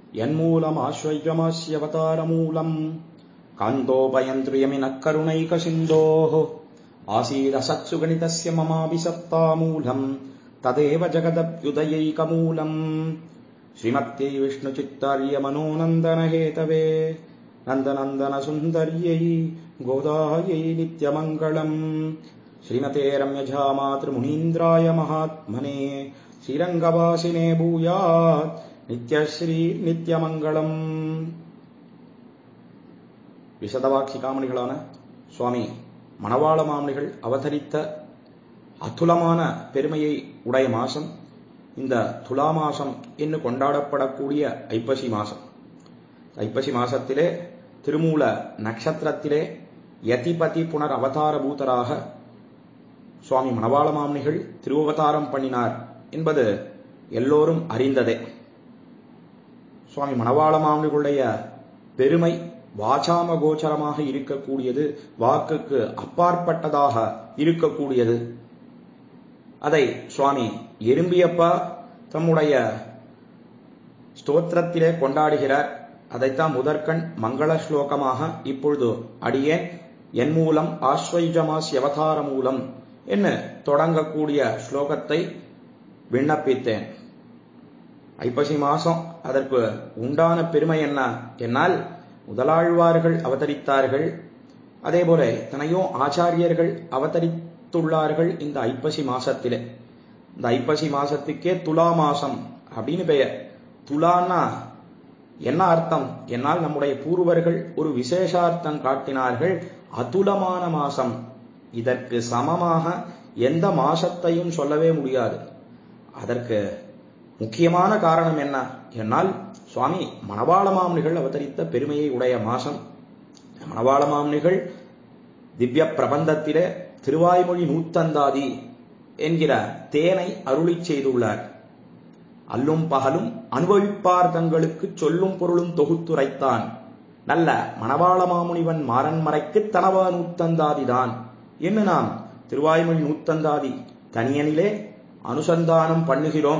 यन्मूलम् आश्वयमास्यवतारमूलम् कान्तोपयन्त्रियमिनः करुणैकसिन्धोः आसीदसत्सु गणितस्य ममाभिसप्तामूलम् तदेव जगदभ्युदयैकमूलम् श्रीमत्यै विष्णुचित्तार्यमनोनन्दनहेतवे नन्दनन्दनसुन्दर्यै गोदायै नित्यमङ्गलम् श्रीमते रम्यझामातृमुनीन्द्राय महात्मने श्रीरङ्गवासिने भूयात् நித்யஸ்ரீ நித்யமங்கலம் விசதவாட்சி காமணிகளான சுவாமி மணவாள மாமணிகள் அவதரித்த அத்துலமான பெருமையை உடைய மாசம் இந்த துலா மாசம் என்று கொண்டாடப்படக்கூடிய ஐப்பசி மாசம் ஐப்பசி மாசத்திலே திருமூல நட்சத்திரத்திலே யதிபதி புனர் அவதார பூதராக சுவாமி மணவாள மாமணிகள் திருவவதாரம் பண்ணினார் என்பது எல்லோரும் அறிந்ததே சுவாமி மணவாள மாமனிகளுடைய பெருமை வாசாம கோச்சரமாக இருக்கக்கூடியது வாக்குக்கு அப்பாற்பட்டதாக இருக்கக்கூடியது அதை சுவாமி எறும்பியப்பா தம்முடைய ஸ்தோத்திரத்திலே கொண்டாடுகிறார் அதைத்தான் முதற்கண் மங்கள ஸ்லோகமாக இப்பொழுது அடியேன் என் மூலம் ஆஸ்வைஜமாஸ் அவதார மூலம் என்ன தொடங்கக்கூடிய ஸ்லோகத்தை விண்ணப்பித்தேன் ஐப்பசி மாசம் அதற்கு உண்டான பெருமை என்ன என்னால் முதலாழ்வார்கள் அவதரித்தார்கள் அதே போல எத்தனையோ ஆச்சாரியர்கள் அவதரித்துள்ளார்கள் இந்த ஐப்பசி மாசத்திலே இந்த ஐப்பசி மாசத்துக்கே துலா மாசம் அப்படின்னு பெயர் துலான்னா என்ன அர்த்தம் என்னால் நம்முடைய பூர்வர்கள் ஒரு விசேஷார்த்தம் காட்டினார்கள் அதுலமான மாசம் இதற்கு சமமாக எந்த மாசத்தையும் சொல்லவே முடியாது அதற்கு முக்கியமான காரணம் என்ன என்னால் சுவாமி மணவாள மாமனிகள் அவதரித்த பெருமையை உடைய மாசம் மணவாள மாமனிகள் திவ்ய பிரபந்தத்திலே திருவாய்மொழி நூத்தந்தாதி என்கிற தேனை அருளி செய்துள்ளார் அல்லும் பகலும் அனுபவிப்பார் தங்களுக்கு சொல்லும் பொருளும் தொகுத்துரைத்தான் நல்ல மணவாள மாமுனிவன் மாறன்மறைக்கு தனவா நூத்தந்தாதிதான் என்று நாம் திருவாய்மொழி நூத்தந்தாதி தனியனிலே அனுசந்தானம் பண்ணுகிறோம்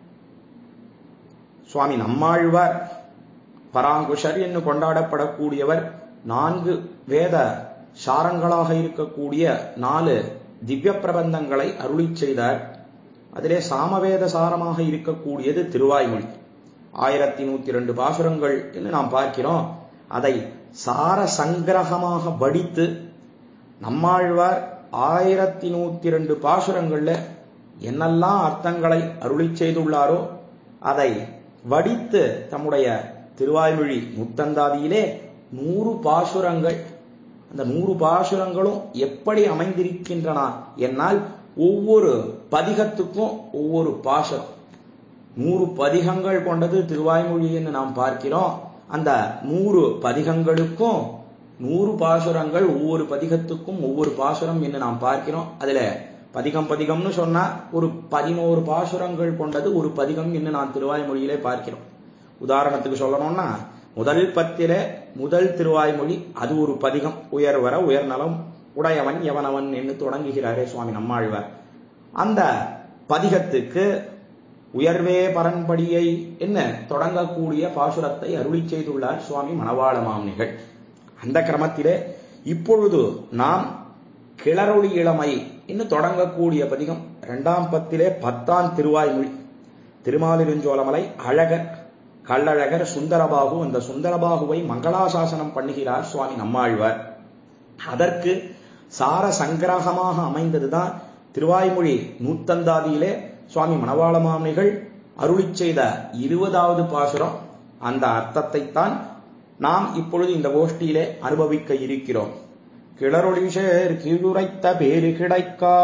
சுவாமி நம்மாழ்வார் பராங்குஷர் என்று கொண்டாடப்படக்கூடியவர் நான்கு வேத சாரங்களாக இருக்கக்கூடிய நாலு திவ்ய பிரபந்தங்களை அருளி செய்தார் அதிலே சாமவேத சாரமாக இருக்கக்கூடியது திருவாய்மொழி ஆயிரத்தி நூத்தி ரெண்டு பாசுரங்கள் என்று நாம் பார்க்கிறோம் அதை சார சங்கிரகமாக வடித்து நம்மாழ்வார் ஆயிரத்தி நூத்தி ரெண்டு பாசுரங்கள்ல என்னெல்லாம் அர்த்தங்களை அருளி செய்துள்ளாரோ அதை வடித்து தம்முடைய திருவாய்மொழி முத்தந்தாதியிலே நூறு பாசுரங்கள் அந்த நூறு பாசுரங்களும் எப்படி அமைந்திருக்கின்றன என்னால் ஒவ்வொரு பதிகத்துக்கும் ஒவ்வொரு பாசுரம் நூறு பதிகங்கள் கொண்டது திருவாய்மொழி என்று நாம் பார்க்கிறோம் அந்த நூறு பதிகங்களுக்கும் நூறு பாசுரங்கள் ஒவ்வொரு பதிகத்துக்கும் ஒவ்வொரு பாசுரம் என்று நாம் பார்க்கிறோம் அதுல பதிகம் பதிகம்னு சொன்னா ஒரு பதினோரு பாசுரங்கள் கொண்டது ஒரு பதிகம் என்று நான் திருவாய்மொழியிலே பார்க்கிறோம் உதாரணத்துக்கு சொல்லணும்னா முதல் பத்தில முதல் திருவாய்மொழி அது ஒரு பதிகம் உயர்வர உயர்நலம் உடையவன் எவனவன் என்று தொடங்குகிறாரே சுவாமி நம்மாழ்வார் அந்த பதிகத்துக்கு உயர்வே பரன்படியை என்ன தொடங்கக்கூடிய பாசுரத்தை அருளி செய்துள்ளார் சுவாமி மணவாள மாமனிகள் அந்த கிரமத்திலே இப்பொழுது நாம் கிளறொளி இளமை இன்னும் தொடங்கக்கூடிய பதிகம் இரண்டாம் பத்திலே பத்தாம் திருவாய்மொழி திருமாலிருஞ்சோலமலை அழகர் கள்ளழகர் சுந்தரபாகு அந்த சுந்தரபாகுவை மங்களாசாசனம் பண்ணுகிறார் சுவாமி நம்மாழ்வார் அதற்கு சார சங்கிரகமாக அமைந்ததுதான் திருவாய்மொழி நூத்தந்தாதியிலே சுவாமி மணவாள மாமனிகள் அருளி செய்த இருபதாவது பாசுரம் அந்த அர்த்தத்தைத்தான் நாம் இப்பொழுது இந்த கோஷ்டியிலே அனுபவிக்க இருக்கிறோம் கிளரொளிஷேர் கீழுரைத்த பேரு கிடைக்கா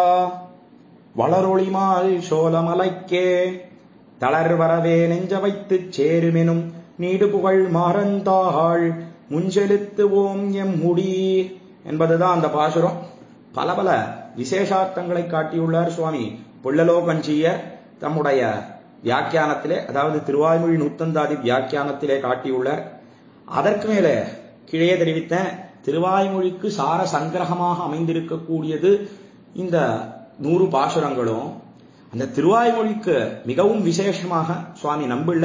வளரொளிமால் சோலமலைக்கே தளர் வரவே நெஞ்ச வைத்துச் சேருமெனும் நீடு புகழ் மாறந்தாள் முஞ்செலுத்துவோம் எம் முடி என்பதுதான் அந்த பாசுரம் பல பல விசேஷார்த்தங்களை காட்டியுள்ளார் சுவாமி புள்ளலோகஞ்சியர் தம்முடைய வியாக்கியானத்திலே அதாவது திருவாய்மொழி நூத்தந்தாதி வியாக்கியானத்திலே காட்டியுள்ளார் அதற்கு மேலே கீழே தெரிவித்த திருவாய்மொழிக்கு சார சங்கிரகமாக அமைந்திருக்கக்கூடியது இந்த நூறு பாசுரங்களும் அந்த திருவாய்மொழிக்கு மிகவும் விசேஷமாக சுவாமி நம்பிள்ளை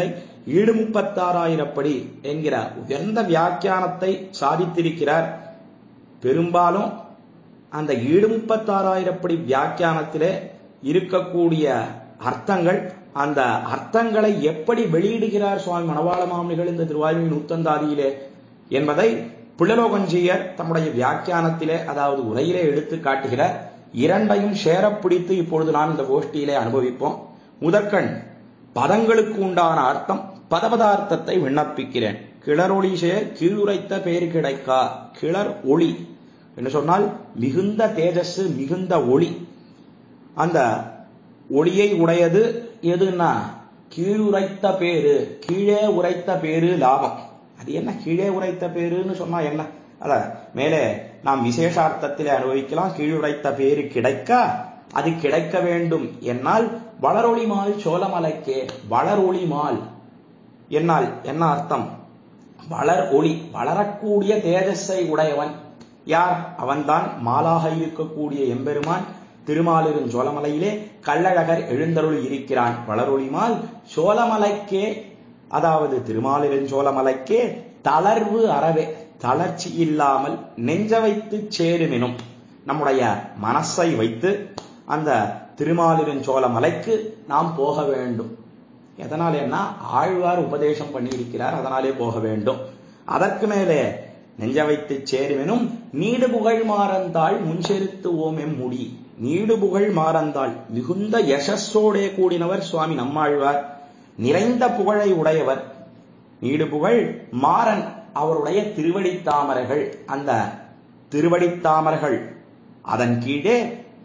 ஈடு முப்பத்தாறாயிரப்படி என்கிற உயர்ந்த வியாக்கியானத்தை சாதித்திருக்கிறார் பெரும்பாலும் அந்த ஈடு முப்பத்தாறாயிரப்படி வியாக்கியானத்திலே இருக்கக்கூடிய அர்த்தங்கள் அந்த அர்த்தங்களை எப்படி வெளியிடுகிறார் சுவாமி மணவாள மாமனிகள் இந்த திருவாயுவின் நூத்தந்தாதியிலே என்பதை பிள்ளலோகஞ்சியர் தம்முடைய வியாக்கியானத்திலே அதாவது உரையிலே எடுத்து காட்டுகிறார் இரண்டையும் சேரப் பிடித்து இப்பொழுது நாம் இந்த கோஷ்டியிலே அனுபவிப்போம் முதற்கண் பதங்களுக்கு உண்டான அர்த்தம் பதபதார்த்தத்தை விண்ணப்பிக்கிறேன் கிளறொளி சேர் கீழுரைத்த பேர் கிடைக்கா கிளர் ஒளி என்று சொன்னால் மிகுந்த தேஜஸ் மிகுந்த ஒளி அந்த ஒளியை உடையது எதுன்னா கீழுரைத்த பேரு கீழே உரைத்த பேரு லாபம் அது என்ன கீழே உரைத்த பேருன்னு சொன்னா என்ன அத மேலே நாம் விசேஷார்த்தத்திலே அனுபவிக்கலாம் கீழுரைத்த பேரு கிடைக்க அது கிடைக்க வேண்டும் என்னால் வளரொளிமால் சோழமலைக்கே வளரொளிமால் என்னால் என்ன அர்த்தம் வளர் ஒளி வளரக்கூடிய தேஜஸை உடையவன் யார் அவன்தான் மாலாக இருக்கக்கூடிய எம்பெருமான் திருமாலிரும் சோழமலையிலே கள்ளழகர் எழுந்தருள் இருக்கிறான் வளரொளிமால் சோழமலைக்கே அதாவது திருமாலிரும் சோழமலைக்கே தளர்வு அறவே தளர்ச்சி இல்லாமல் நெஞ்ச வைத்து சேருமெனும் நம்முடைய மனசை வைத்து அந்த திருமாலிருஞ்சோல மலைக்கு நாம் போக வேண்டும் எதனால் என்ன ஆழ்வார் உபதேசம் பண்ணியிருக்கிறார் அதனாலே போக வேண்டும் அதற்கு மேலே நெஞ்ச வைத்து சேருமெனும் நீடு புகழ் மாறந்தாள் முன்செலுத்து ஓமெம் முடி நீடு புகழ் மாறந்தாள் மிகுந்த யசஸோடே கூடினவர் சுவாமி நம்மாழ்வார் நிறைந்த புகழை உடையவர் நீடு புகழ் மாறன் அவருடைய திருவடித்தாமரைகள் அந்த திருவடித்தாமரைகள் அதன் கீழே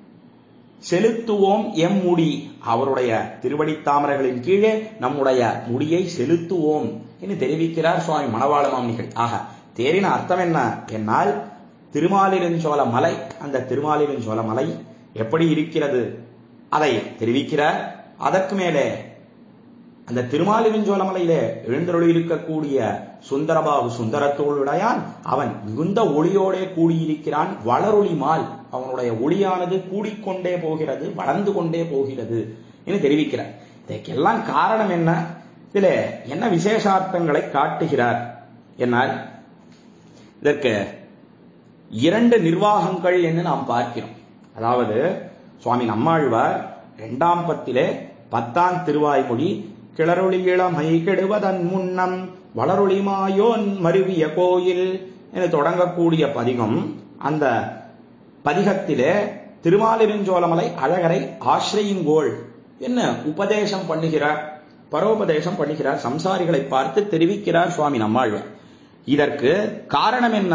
செலுத்துவோம் எம் முடி அவருடைய திருவடித்தாமரைகளின் கீழே நம்முடைய முடியை செலுத்துவோம் என்று தெரிவிக்கிறார் சுவாமி மணவாள மாமனிகள் ஆக தேரின அர்த்தம் என்ன என்னால் திருமாலிருஞ்சோல மலை அந்த திருமாலிருஞ்சோல மலை எப்படி இருக்கிறது அதை தெரிவிக்கிறார் அதற்கு மேலே அந்த திருமாலிருஞ்சோல மலையிலே எழுந்தருளி இருக்கக்கூடிய சுந்தரபாபு சுந்தரத்தோளுடையான் அவன் மிகுந்த ஒளியோடே கூடியிருக்கிறான் வளரொளி மால் அவனுடைய ஒளியானது கூடிக்கொண்டே போகிறது வளர்ந்து கொண்டே போகிறது என்று தெரிவிக்கிறார் இதற்கெல்லாம் காரணம் என்ன இதுல என்ன விசேஷார்த்தங்களை காட்டுகிறார் என்னால் இதற்கு இரண்டு நிர்வாகங்கள் என்று நாம் பார்க்கிறோம் அதாவது சுவாமி நம்மாழ்வார் இரண்டாம் பத்திலே பத்தாம் திருவாய்மொழி கிளறொளி இளமை கெடுவதன் முன்னம் வளரொளி மாயோன் மருவிய கோயில் என தொடங்கக்கூடிய பதிகம் அந்த பதிகத்திலே திருமாலிருஞ்சோலமலை அழகரை ஆசிரியுங்கோள் என்ன உபதேசம் பண்ணுகிறார் பரோபதேசம் பண்ணுகிறார் சம்சாரிகளை பார்த்து தெரிவிக்கிறார் சுவாமி நம்மாழ்வார் இதற்கு காரணம் என்ன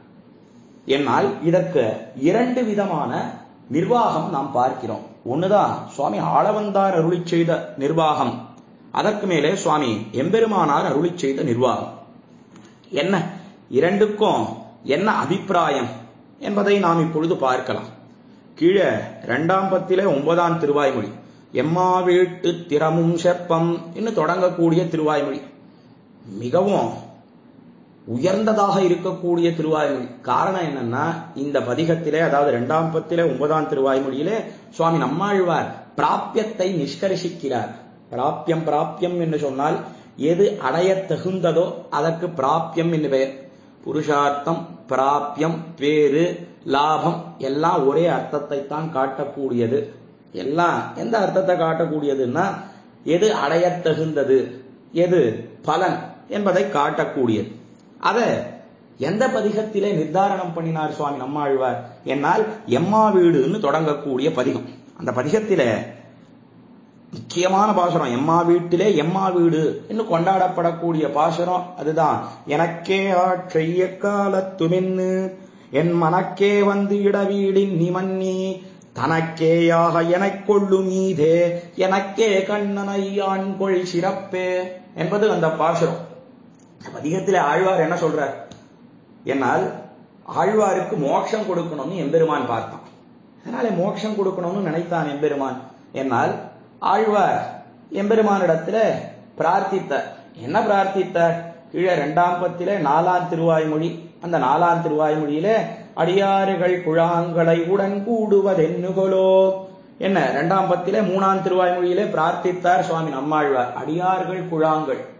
என்னால் இதற்கு இரண்டு விதமான நிர்வாகம் நாம் பார்க்கிறோம் ஒண்ணுதான் சுவாமி ஆளவந்தார் அருளி செய்த நிர்வாகம் அதற்கு மேலே சுவாமி எம்பெருமானார் அருளி செய்த நிர்வாகம் என்ன இரண்டுக்கும் என்ன அபிப்பிராயம் என்பதை நாம் இப்பொழுது பார்க்கலாம் கீழே இரண்டாம் பத்திலே ஒன்பதாம் திருவாய்மொழி எம்மா வீட்டு திறமும் செப்பம் என்று தொடங்கக்கூடிய திருவாய்மொழி மிகவும் உயர்ந்ததாக இருக்கக்கூடிய திருவாய்மொழி காரணம் என்னன்னா இந்த பதிகத்திலே அதாவது இரண்டாம் பத்திலே ஒன்பதாம் திருவாய்மொழியிலே சுவாமி நம்மாழ்வார் பிராப்பியத்தை நிஷ்கர்ஷிக்கிறார் பிராப்பியம் பிராப்பியம் என்று சொன்னால் எது அடைய தகுந்ததோ அதற்கு பிராப்பியம் என்று பெயர் புருஷார்த்தம் பிராப்பியம் பேரு லாபம் எல்லாம் ஒரே அர்த்தத்தை தான் காட்டக்கூடியது எல்லாம் எந்த அர்த்தத்தை காட்டக்கூடியதுன்னா எது அடைய தகுந்தது எது பலன் என்பதை காட்டக்கூடியது அத எந்த பதிகத்திலே நிர்தாரணம் பண்ணினார் சுவாமி நம்மாழ்வார் என்னால் எம்மா வீடுன்னு தொடங்கக்கூடிய பதிகம் அந்த பதிகத்திலே முக்கியமான பாசுரம் எம்மா வீட்டிலே எம்மா வீடு என்று கொண்டாடப்படக்கூடிய பாசுரம் அதுதான் எனக்கே ஆற்றைய காலத்துமென்னு என் மனக்கே வந்து இடவீடின் நிமன்னி தனக்கேயாக எனக் கொள்ளும் மீதே எனக்கே கண்ணனையான் கொள் சிறப்பே என்பது அந்த பாசுரம் பதிகத்திலே ஆழ்வார் என்ன சொல்றார் என்னால் ஆழ்வாருக்கு மோட்சம் கொடுக்கணும்னு எம்பெருமான் பார்த்தான் அதனால மோட்சம் கொடுக்கணும்னு நினைத்தான் எம்பெருமான் என்னால் ஆழ்வார் எம்பெருமானிடத்துல பிரார்த்தித்த என்ன பிரார்த்தித்த கீழே இரண்டாம் பத்திலே நாலாம் திருவாய்மொழி அந்த நாலாம் திருவாய்மொழியிலே அடியாறுகள் குழாங்களை உடன் கூடுவதென்னுகொலோ என்ன இரண்டாம் பத்திலே மூணாம் திருவாய்மொழியிலே பிரார்த்தித்தார் சுவாமி நம்மாழ்வார் அடியார்கள் குழாங்கள்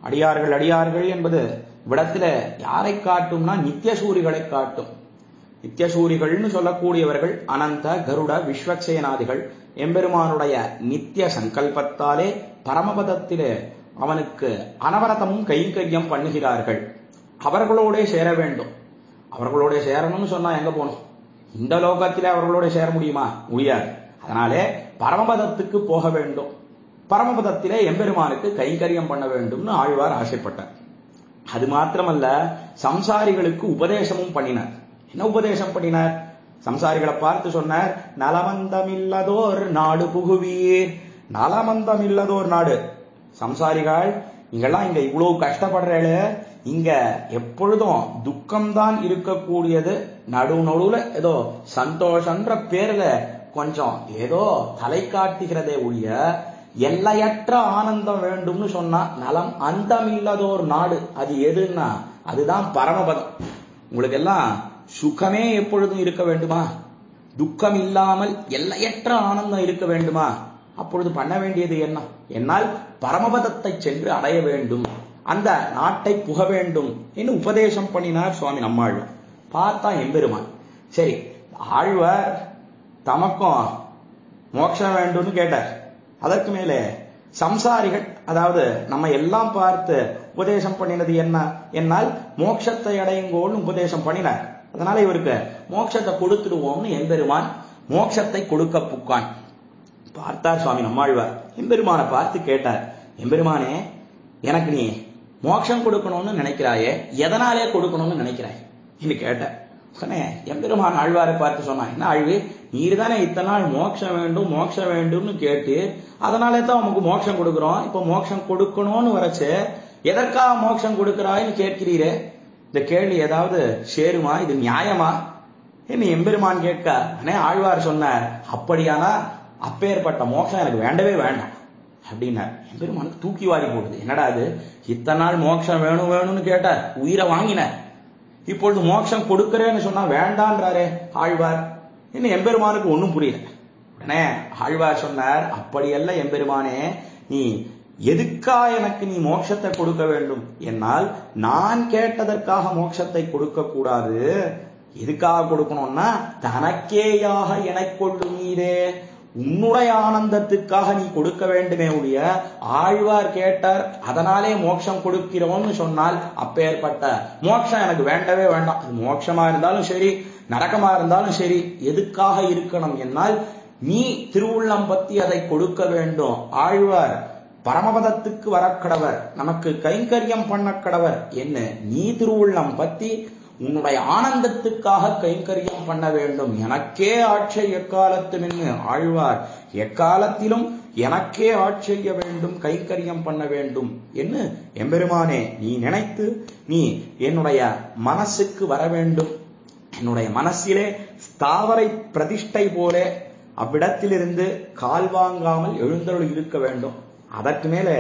அடியார்கள் அடியார்கள் என்பது விடத்துல யாரை காட்டும்னா நித்தியசூரிகளை காட்டும் நித்தியசூரிகள்னு சொல்லக்கூடியவர்கள் அனந்த கருட விஸ்வக்சேனாதிகள் எம்பெருமானுடைய நித்திய சங்கல்பத்தாலே பரமபதத்திலே அவனுக்கு அனவரதமும் கைங்கரியம் பண்ணுகிறார்கள் அவர்களோட சேர வேண்டும் அவர்களோட சேரணும்னு சொன்னா எங்க போகணும் இந்த லோகத்திலே அவர்களோட சேர முடியுமா முடியாது அதனாலே பரமபதத்துக்கு போக வேண்டும் பரமபதத்திலே எம்பெருமானுக்கு கைங்கரியம் பண்ண வேண்டும்னு ஆழ்வார் ஆசைப்பட்டார் அது மாத்திரமல்ல சம்சாரிகளுக்கு உபதேசமும் பண்ணினார் என்ன உபதேசம் பண்ணினார் சம்சாரிகளை பார்த்து சொன்னார் நலமந்தமில்லதோர் நாடு புகுவீர் நலமந்தமில்லதோர் நாடு சம்சாரிகள் நீங்கெல்லாம் இங்க இவ்வளவு கஷ்டப்படுறேள இங்க எப்பொழுதும் துக்கம்தான் இருக்கக்கூடியது நடு நடுவுல ஏதோ சந்தோஷன்ற பேர்ல கொஞ்சம் ஏதோ தலை காட்டுகிறதே ஒழிய எல்லையற்ற ஆனந்தம் வேண்டும்னு சொன்னா நலம் அந்தமில்லதோர் நாடு அது எதுன்னா அதுதான் பரமபதம் உங்களுக்கு எல்லாம் சுகமே எப்பொழுதும் இருக்க வேண்டுமா துக்கம் இல்லாமல் எல்லையற்ற ஆனந்தம் இருக்க வேண்டுமா அப்பொழுது பண்ண வேண்டியது என்ன என்னால் பரமபதத்தை சென்று அடைய வேண்டும் அந்த நாட்டை புக வேண்டும் என்று உபதேசம் பண்ணினார் சுவாமி நம்மாழ்வார் பார்த்தா எம்பெருமான் சரி ஆழ்வார் தமக்கும் மோட்சம் வேண்டும்னு கேட்டார் அதற்கு மேலே சம்சாரிகள் அதாவது நம்ம எல்லாம் பார்த்து உபதேசம் பண்ணினது என்ன என்னால் மோட்சத்தை அடையுங்கோன்னு உபதேசம் பண்ணினார் அதனால இவருக்கு மோட்சத்தை கொடுத்துடுவோம்னு எம்பெருமான் மோட்சத்தை கொடுக்க புக்கான் பார்த்தார் சுவாமி நம்மாழ்வார் எம்பெருமானை பார்த்து கேட்டார் எம்பெருமானே எனக்கு நீ மோட்சம் கொடுக்கணும்னு நினைக்கிறாயே எதனாலே கொடுக்கணும்னு நினைக்கிறாய் என்று கேட்டார் உடனே எம்பெருமான் ஆழ்வாரை பார்த்து சொன்னான் என்ன ஆழ்வு நீர் தானே இத்தனை நாள் மோட்சம் வேண்டும் மோட்சம் வேண்டும்னு கேட்டு அதனாலே தான் உமக்கு மோட்சம் கொடுக்குறோம் இப்ப மோட்சம் கொடுக்கணும்னு வரச்சு எதற்காக மோட்சம் கொடுக்கிறாய்னு கேட்கிறீரே இந்த கேள்வி ஏதாவது சேருமா இது நியாயமா என்ன எம்பெருமான் கேட்க அனே ஆழ்வார் சொன்னார் அப்படியானா அப்பேற்பட்ட மோட்சம் எனக்கு வேண்டவே வேண்டாம் அப்படின்னார் எம்பெருமானுக்கு தூக்கி வாரி போடுது என்னடா அது இத்தனை நாள் மோட்சம் வேணும் வேணும்னு கேட்டார் உயிரை வாங்கினார் இப்பொழுது மோட்சம் கொடுக்கிறேன்னு சொன்னா வேண்டான்றாரே ஆழ்வார் இன்னும் எம்பெருமானுக்கு ஒன்றும் புரியல உடனே ஆழ்வார் சொன்னார் அப்படியல்ல எம்பெருமானே நீ எதுக்கா எனக்கு நீ மோட்சத்தை கொடுக்க வேண்டும் என்னால் நான் கேட்டதற்காக மோட்சத்தை கொடுக்க கூடாது எதுக்காக கொடுக்கணும்னா தனக்கேயாக எனக் கொள்ளும் நீரே உன்னுடைய ஆனந்தத்துக்காக நீ கொடுக்க வேண்டுமே ஒழிய ஆழ்வார் கேட்டார் அதனாலே மோட்சம் கொடுக்கிறோம்னு சொன்னால் அப்பேற்பட்ட மோட்சம் எனக்கு வேண்டவே வேண்டாம் அது மோட்சமா இருந்தாலும் சரி நரகமா இருந்தாலும் சரி எதுக்காக இருக்கணும் என்னால் நீ திருவுள்ளம் பத்தி அதை கொடுக்க வேண்டும் ஆழ்வார் பரமபதத்துக்கு வரக்கடவர் நமக்கு கைங்கரியம் பண்ணக்கடவர் என்ன நீ திருவுள்ளம் பத்தி உன்னுடைய ஆனந்தத்துக்காக கைங்கரியம் பண்ண வேண்டும் எனக்கே ஆட்சை எக்காலத்து நின்று ஆழ்வார் எக்காலத்திலும் எனக்கே ஆட்செய்ய வேண்டும் கைங்கரியம் பண்ண வேண்டும் என்று எம்பெருமானே நீ நினைத்து நீ என்னுடைய மனசுக்கு வர வேண்டும் என்னுடைய மனசிலே ஸ்தாவரை பிரதிஷ்டை போல அவ்விடத்திலிருந்து கால் வாங்காமல் எழுந்தருள் இருக்க வேண்டும் அதற்கு மேலே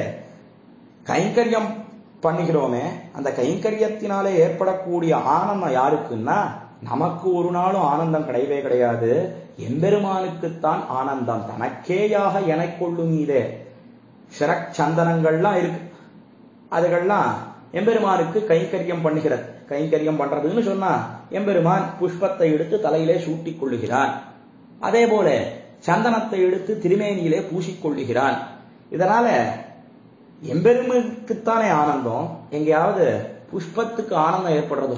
கைங்கரியம் பண்ணுகிறோமே அந்த கைங்கரியத்தினாலே ஏற்படக்கூடிய ஆனந்தம் யாருக்குன்னா நமக்கு ஒரு நாளும் ஆனந்தம் கிடையவே கிடையாது எம்பெருமானுக்குத்தான் ஆனந்தம் தனக்கேயாக எனக் கொள்ளும் இதே சிறக் சந்தனங்கள்லாம் இருக்கு அதுகள்லாம் எம்பெருமானுக்கு கைங்கரியம் பண்ணுகிறது கைங்கரியம் பண்றதுன்னு சொன்னா எம்பெருமான் புஷ்பத்தை எடுத்து தலையிலே சூட்டிக் கொள்ளுகிறான் அதே போல சந்தனத்தை எடுத்து திருமேனியிலே பூசிக்கொள்ளுகிறான் இதனால எம்பெருமனுக்குத்தானே ஆனந்தம் எங்கேயாவது புஷ்பத்துக்கு ஆனந்தம் ஏற்படுறதோ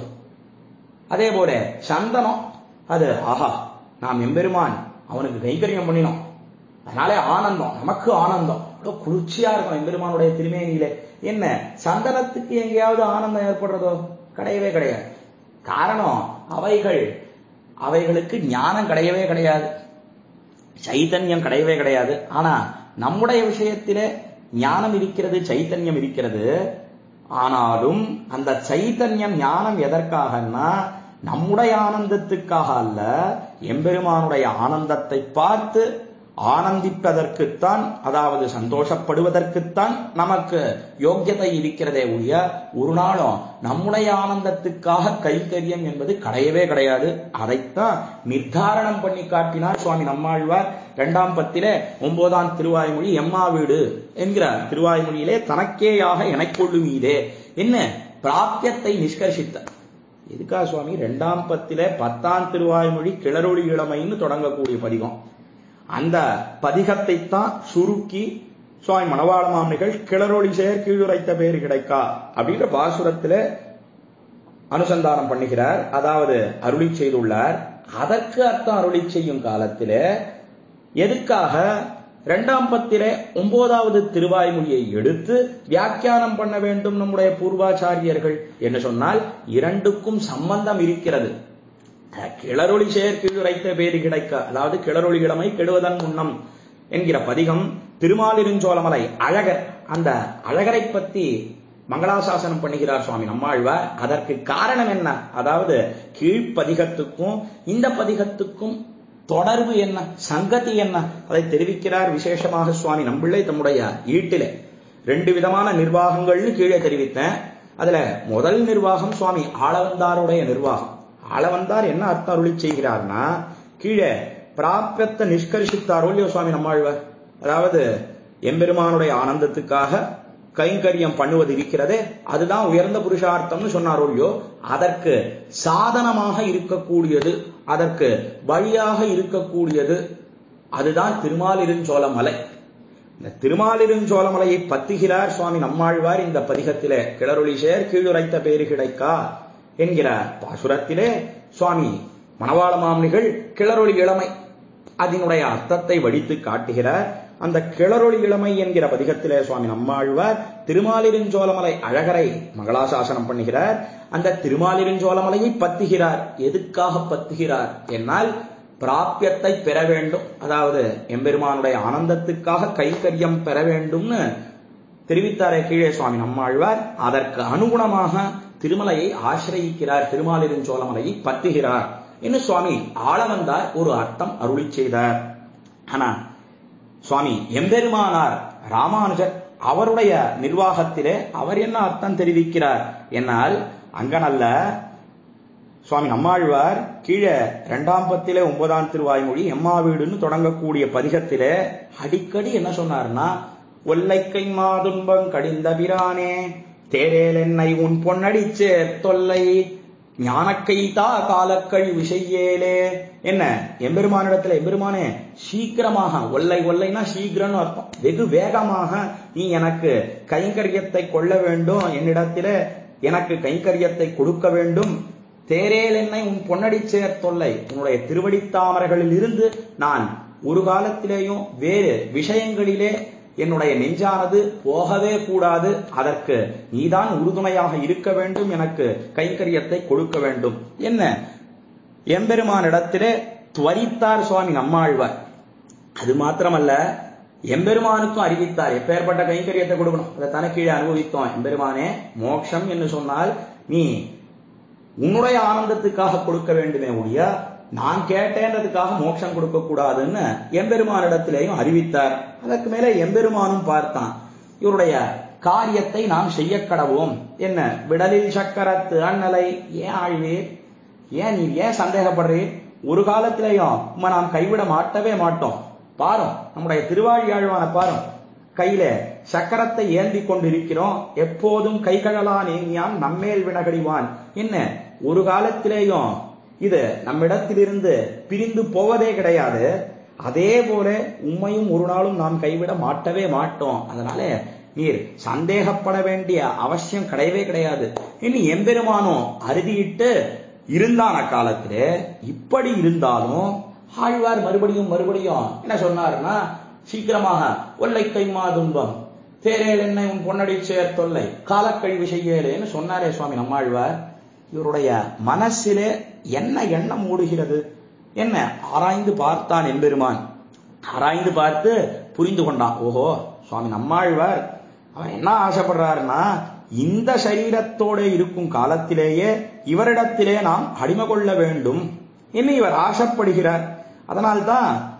அதே போல சந்தனம் அது ஆஹா நாம் எம்பெருமான் அவனுக்கு கைங்கரியம் பண்ணினோம் அதனாலே ஆனந்தம் நமக்கு ஆனந்தம் குளிர்ச்சியா இருக்கும் எம்பெருமானுடைய திருமேனியிலே என்ன சந்தனத்துக்கு எங்கேயாவது ஆனந்தம் ஏற்படுறதோ கிடையவே கிடையாது காரணம் அவைகள் அவைகளுக்கு ஞானம் கிடையவே கிடையாது சைத்தன்யம் கிடையவே கிடையாது ஆனா நம்முடைய விஷயத்திலே ஞானம் இருக்கிறது சைத்தன்யம் இருக்கிறது ஆனாலும் அந்த சைத்தன்யம் ஞானம் எதற்காகன்னா நம்முடைய ஆனந்தத்துக்காக அல்ல எம்பெருமானுடைய ஆனந்தத்தை பார்த்து ஆனந்திப்பதற்குத்தான் அதாவது சந்தோஷப்படுவதற்குத்தான் நமக்கு யோக்கியதை இருக்கிறதே ஒழிய ஒரு நாளும் நம்முடைய ஆனந்தத்துக்காக கைங்கரியம் என்பது கிடையவே கிடையாது அதைத்தான் நிர்தாரணம் பண்ணி காட்டினார் சுவாமி நம்மாழ்வார் இரண்டாம் பத்திலே ஒன்பதாம் திருவாய்மொழி எம்மா வீடு என்கிற திருவாய்மொழியிலே தனக்கேயாக எனக்கொள்ளுமீதே என்ன பிராப்தியத்தை நிஷ்கர்ஷித்தார் எதுக்கா சுவாமி ரெண்டாம் பத்தில பத்தாம் திருவாய்மொழி கிளறொளி இளமைன்னு தொடங்கக்கூடிய பதிகம் அந்த பதிகத்தை தான் சுருக்கி சுவாமி மணவாள மாமனிகள் கிளறொளி சேர் கீழுரைத்த பேர் கிடைக்கா அப்படின்ற பாசுரத்துல அனுசந்தானம் பண்ணுகிறார் அதாவது அருளி செய்துள்ளார் அதற்கு அர்த்தம் அருளி செய்யும் காலத்தில எதுக்காக இரண்டாம் பத்திலே ஒன்பதாவது திருவாய்மொழியை எடுத்து வியாக்கியானம் பண்ண வேண்டும் நம்முடைய பூர்வாச்சாரியர்கள் என்று சொன்னால் இரண்டுக்கும் சம்பந்தம் இருக்கிறது கிளறொளி செயற் கீழுரைத்த பேரு கிடைக்க அதாவது கிளறொளி இளமை கெடுவதன் முன்னம் என்கிற பதிகம் திருமாலிருஞ்சோலமலை அழகர் அந்த அழகரை பத்தி மங்களாசாசனம் பண்ணுகிறார் சுவாமி நம்மாழ்வார் அதற்கு காரணம் என்ன அதாவது கீழ்ப்பதிகத்துக்கும் இந்த பதிகத்துக்கும் தொடர்பு என்ன சங்கதி என்ன அதை தெரிவிக்கிறார் விசேஷமாக சுவாமி நம்பிள்ளை தம்முடைய ஈட்டிலே ரெண்டு விதமான நிர்வாகங்கள்னு கீழே தெரிவித்தேன் அதுல முதல் நிர்வாகம் சுவாமி ஆளவந்தாருடைய நிர்வாகம் ஆளவந்தார் என்ன அர்த்தம் அருளி செய்கிறார்னா கீழே பிராபியத்தை நிஷ்கர்ஷித்தாரோ இல்லையோ சுவாமி நம்மாழ்வார் அதாவது எம்பெருமானுடைய ஆனந்தத்துக்காக கைங்கரியம் பண்ணுவது இருக்கிறதே அதுதான் உயர்ந்த புருஷார்த்தம்னு சொன்னாரோ இல்லையோ அதற்கு சாதனமாக இருக்கக்கூடியது அதற்கு வழியாக இருக்கக்கூடியது அதுதான் திருமாலிருஞ்சோலமலை இந்த திருமாலிருஞ்சோலமலையை பத்துகிறார் சுவாமி நம்மாழ்வார் இந்த பதிகத்திலே கிளறொளி சேர் கீழுரைத்த பேரு கிடைக்கா என்கிற பாசுரத்திலே சுவாமி மணவாள மாமனிகள் கிளறொளி இளமை அதனுடைய அர்த்தத்தை வடித்து காட்டுகிறார் அந்த கிளறொளி இளமை என்கிற பதிகத்திலே சுவாமி நம்மாழ்வார் திருமாலிருஞ்சோலமலை அழகரை மங்களாசாசனம் பண்ணுகிறார் அந்த திருமாலிருஞ்சோலமலையை பத்துகிறார் எதுக்காக பத்துகிறார் என்னால் பிராபியத்தை பெற வேண்டும் அதாவது எம்பெருமானுடைய ஆனந்தத்துக்காக கைக்கரியம் பெற வேண்டும்னு தெரிவித்தாரே கீழே சுவாமி நம்மாழ்வார் அதற்கு அனுகுணமாக திருமலையை ஆசிரயிக்கிறார் திருமாலிருஞ்சோலமலையை பத்துகிறார் என்று சுவாமி ஆளவந்தார் ஒரு அர்த்தம் அருளி செய்தார் ஆனா சுவாமி எம்பெருமானார் ராமானுஜர் அவருடைய நிர்வாகத்திலே அவர் என்ன அர்த்தம் தெரிவிக்கிறார் என்னால் அங்கனல்ல சுவாமி நம்மாழ்வார் கீழே இரண்டாம் பத்திலே ஒன்பதாம் திருவாய்மொழி எம்மா வீடுன்னு தொடங்கக்கூடிய பதிகத்திலே அடிக்கடி என்ன சொன்னார்னா ஒல்லைக்கை மாதுன்பம் கடிந்த பிரானே தேரேல் என்னை உன் பொன்னடிச்சே தொல்லை ஞானக்கை தா காலக்கள் விஷயேலே என்ன எம்பெருமானிடத்துல எம்பெருமானே சீக்கிரமாக ஒல்லை ஒல்லைனா சீக்கிரம்னு அர்த்தம் வெகு வேகமாக நீ எனக்கு கைங்கரியத்தை கொள்ள வேண்டும் என்னிடத்தில எனக்கு கைங்கரியத்தை கொடுக்க வேண்டும் தேரேல் என்னை உன் பொன்னடி சேர் தொல்லை உன்னுடைய திருவடித்தாமரைகளில் இருந்து நான் ஒரு காலத்திலேயும் வேறு விஷயங்களிலே என்னுடைய நெஞ்சானது போகவே கூடாது அதற்கு நீதான் உறுதுணையாக இருக்க வேண்டும் எனக்கு கைங்கரியத்தை கொடுக்க வேண்டும் என்ன எம்பெருமானிடத்திலே துவரித்தார் சுவாமி நம்மாழ்வார் அது மாத்திரமல்ல எம்பெருமானுக்கும் அறிவித்தார் எப்பேற்பட்ட கைங்கரியத்தை கொடுக்கணும் அதை தன கீழே அனுபவித்தோம் எம்பெருமானே மோட்சம் என்று சொன்னால் நீ உன்னுடைய ஆனந்தத்துக்காக கொடுக்க வேண்டுமே ஒழிய நான் கேட்டேன்றதுக்காக மோட்சம் கொடுக்க கூடாதுன்னு எம்பெருமானிடத்திலேயும் அறிவித்தார் அதற்கு மேலே எம்பெருமானும் பார்த்தான் இவருடைய காரியத்தை நாம் செய்ய கடவோம் என்ன விடலில் சக்கரத்து அண்ணலை ஏன் ஆழ்வீர் ஏன் நீ ஏன் சந்தேகப்படுறீர் ஒரு காலத்திலேயும் உம்மை நாம் கைவிட மாட்டவே மாட்டோம் பாரும் நம்முடைய திருவாழியாழ்வான பாரும் கையில சக்கரத்தை ஏந்தி கொண்டிருக்கிறோம் எப்போதும் கைகழலா நேங்கியான் நம்மேல் வினகடிவான் என்ன ஒரு காலத்திலேயும் இது நம்மிடத்திலிருந்து பிரிந்து போவதே கிடையாது அதே போல உண்மையும் ஒரு நாளும் நாம் கைவிட மாட்டவே மாட்டோம் அதனால நீர் சந்தேகப்பட வேண்டிய அவசியம் கிடையவே கிடையாது இனி எம்பெருமானோ அறுதியிட்டு இருந்தான காலத்திலே இப்படி இருந்தாலும் ஆழ்வார் மறுபடியும் மறுபடியும் என்ன சொன்னாருன்னா சீக்கிரமாக ஒல்லை கைமா துன்பம் தேரேல் என்னை உன் பொன்னடி சேர் தொல்லை காலக்கழிவு செய்யலேன்னு சொன்னாரே சுவாமி நம்மாழ்வார் இவருடைய மனசிலே என்ன எண்ணம் ஓடுகிறது என்ன ஆராய்ந்து பார்த்தான் எம்பெருமான் ஆராய்ந்து பார்த்து புரிந்து கொண்டான் ஓஹோ சுவாமி நம்மாழ்வார் அவர் என்ன ஆசைப்படுறாருன்னா இந்த சரீரத்தோட இருக்கும் காலத்திலேயே இவரிடத்திலே நாம் அடிமை கொள்ள வேண்டும் என்று இவர் ஆசைப்படுகிறார் அதனால்தான்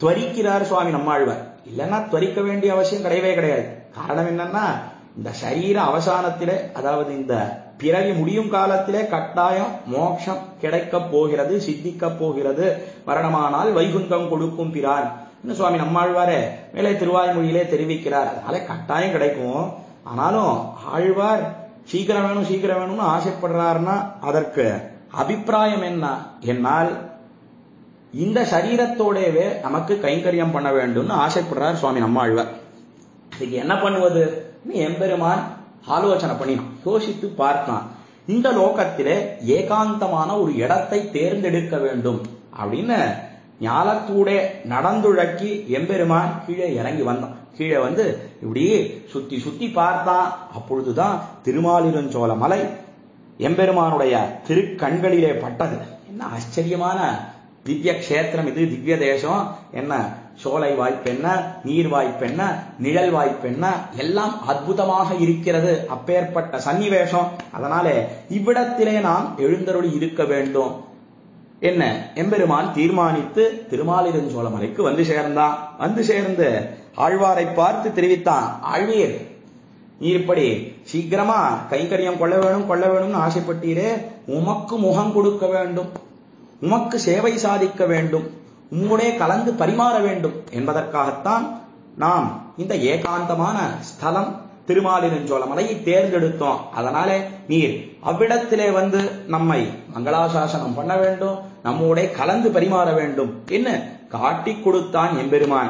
துவரிக்கிறார் சுவாமி நம்மாழ்வார் இல்லைன்னா துவரிக்க வேண்டிய அவசியம் கிடையவே கிடையாது காரணம் என்னன்னா இந்த சரீர அவசானத்திலே அதாவது இந்த பிறவி முடியும் காலத்திலே கட்டாயம் மோட்சம் கிடைக்க போகிறது சித்திக்க போகிறது மரணமானால் வைகுந்தம் கொடுக்கும் பிரான் இன்னும் சுவாமி நம்மாழ்வாரே மேலே திருவாய்மொழியிலே தெரிவிக்கிறார் அதனால கட்டாயம் கிடைக்கும் ஆனாலும் ஆழ்வார் சீக்கிரம் வேணும் சீக்கிரம் வேணும்னு ஆசைப்படுறாருன்னா அதற்கு அபிப்பிராயம் என்ன என்னால் இந்த சரீரத்தோடவே நமக்கு கைங்கரியம் பண்ண வேண்டும்னு ஆசைப்படுறார் சுவாமி நம்மாழ்வார் இதுக்கு என்ன பண்ணுவது எம்பெருமான் ஆலோசனை பண்ணினான் யோசித்து பார்த்தான் இந்த லோகத்திலே ஏகாந்தமான ஒரு இடத்தை தேர்ந்தெடுக்க வேண்டும் அப்படின்னு ஞாலத்தூடே நடந்துழக்கி எம்பெருமான் கீழே இறங்கி வந்தான் கீழே வந்து இப்படி சுத்தி சுத்தி பார்த்தான் அப்பொழுதுதான் திருமாலிருஞ்சோல மலை எம்பெருமானுடைய திருக்கண்களிலே பட்டது என்ன ஆச்சரியமான திவ்ய கஷேத்திரம் இது திவ்ய தேசம் என்ன சோலை வாய்ப்பென்ன நீர் வாய்ப்பென்ன நிழல் வாய்ப்பென்ன எல்லாம் அற்புதமாக இருக்கிறது அப்பேற்பட்ட சன்னிவேஷம் அதனாலே இவ்விடத்திலே நாம் எழுந்தருளி இருக்க வேண்டும் என்ன எம்பெருமான் தீர்மானித்து திருமாலிருஞ்சோல மலைக்கு வந்து சேர்ந்தான் வந்து சேர்ந்து ஆழ்வாரை பார்த்து தெரிவித்தான் ஆழ்வீர் நீர் இப்படி சீக்கிரமா கைங்கரியம் கொள்ள வேணும் கொள்ள வேணும்னு ஆசைப்பட்டீரே உமக்கு முகம் கொடுக்க வேண்டும் உமக்கு சேவை சாதிக்க வேண்டும் உம்முடைய கலந்து பரிமாற வேண்டும் என்பதற்காகத்தான் நாம் இந்த ஏகாந்தமான ஸ்தலம் திருமாலிருஞ்சோல மலையை தேர்ந்தெடுத்தோம் அதனாலே நீர் அவ்விடத்திலே வந்து நம்மை மங்களாசாசனம் பண்ண வேண்டும் நம்மோட கலந்து பரிமாற வேண்டும் என்ன காட்டிக் கொடுத்தான் எம்பெருமான்